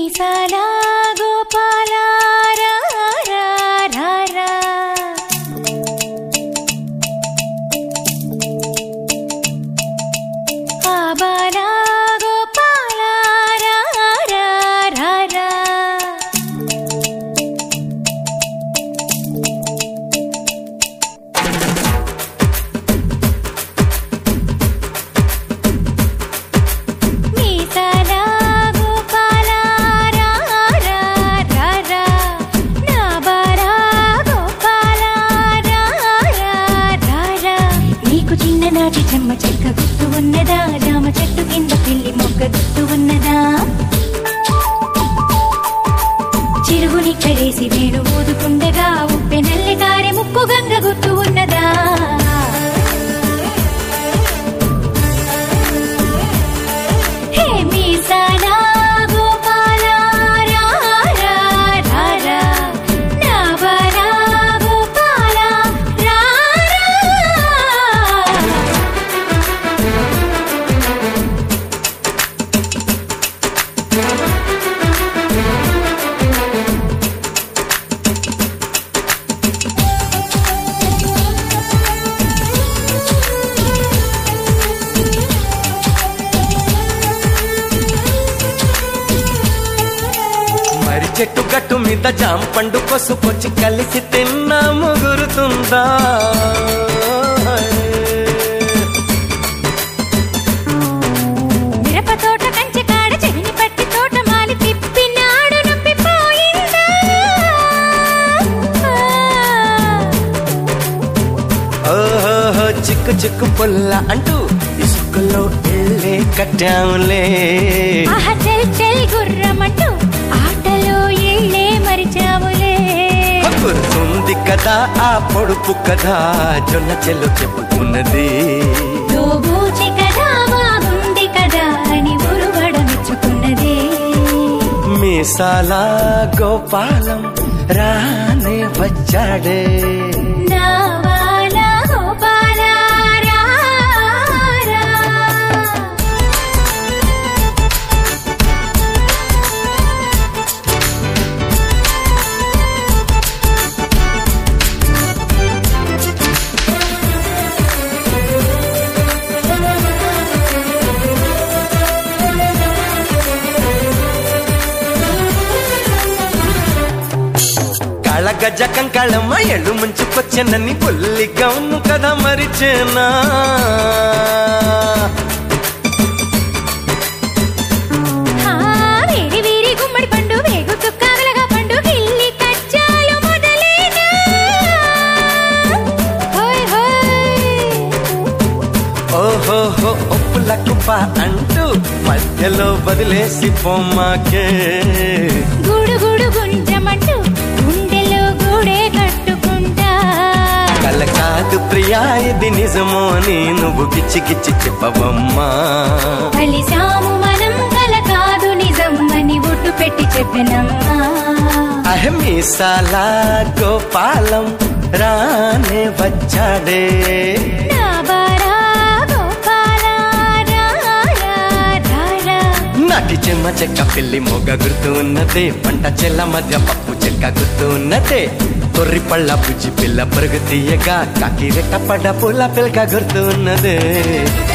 మీసాల గోపాల రా, రా, రా, రా. ఆబాల గోపాల రా, రా, రా, రా. మీసాల గోపాల రా, రా, రా, రా. నా బాల గోపాల రా, రా, రా, రా. నీకు చిన్ననాటి చెమ్మ చెక్క గుర్తు ఉన్నదా జామ చెట్టు కింద పిల్లి మొక్క గుర్తు ఉన్నదా చిరుగుని కడేసి వేణు ఊదుకుండగా ఉప్పె నల్లి కారె ముక్కు గంగ గుర్తు ఉన్నదా హే మీసాల గోపాల రా, రా, రా, రా. నా బాల గోపాల రా, రా. మరి చెట్టు గట్టు మీద జామ పండు పసుపొచ్చి కలిసి తిన్నాము గురుతుందా మిరప తోట కంచె కాడ చెవిని పట్టి తోట మాలి తిప్పినాడు నొప్పిపోయిందా ఓహో చిక్కు చిక్కు పుల్ల అంటూ ఇసుకలో ఇళ్ళే కట్టాములే ఆహ చెల్ చెల్ గుర్రమంటూ ఆటలో ఇళ్ళే మరిచాములే గుర్తుంది కదా ఆ పొడుపు కదా జొన్న చెల్లు చెప్పుకున్నది దోబూచి కదా బాగుంది కదా అని ఉరువడ మెచ్చుకున్నదే మీసాల గోపాలం రానే వచ్చాడే నా వాల గోపాల రా, రా. కళగజ కంకళమ్మ ఎళ్ళు ముంచుకొచ్చనని పుల్లి గౌను కదా మరిచేనా ఆ, వేరి వేరి గుమ్మడి పండు వేగు చుక్కాగలగా పండు గిల్లి కచ్చాలు మొదలేనా హోయ్ హోయ్ ఓహోహో ఒప్పుల కుప్ప అంటూ మధ్యలో వదిలేసి పొమ్మాకే గుడు గుడు గుంజమంటూ గుండెలో గూడే కట్టుకుంటా కల కాదు ప్రియా ఇది నిజమో అని నువ్వు గిచ్చి గిచ్చి చెప్పవమ్మా కలిసాము మనం కల కాదు నిజం అని ఒట్టు పెట్టి చెప్పినమ్మా అహమీసాల గోపాలం రానే వచ్చాడే నా బారా గోపాల రా, రా, రా, రా. నాటి చెమ్మ చెక్క పిల్లి మొగ గుర్తు ఉన్నదే పంట చెల్ల మధ్య పప్పు చెక్క గుర్తు ఉన్నదే తొర్రి పళ్ళ బుజ్జి పిల్ల పరుగు తీయగా కాకి రెట్ట పడ్డ పూల పిల్క గుర్తు ఉన్నదే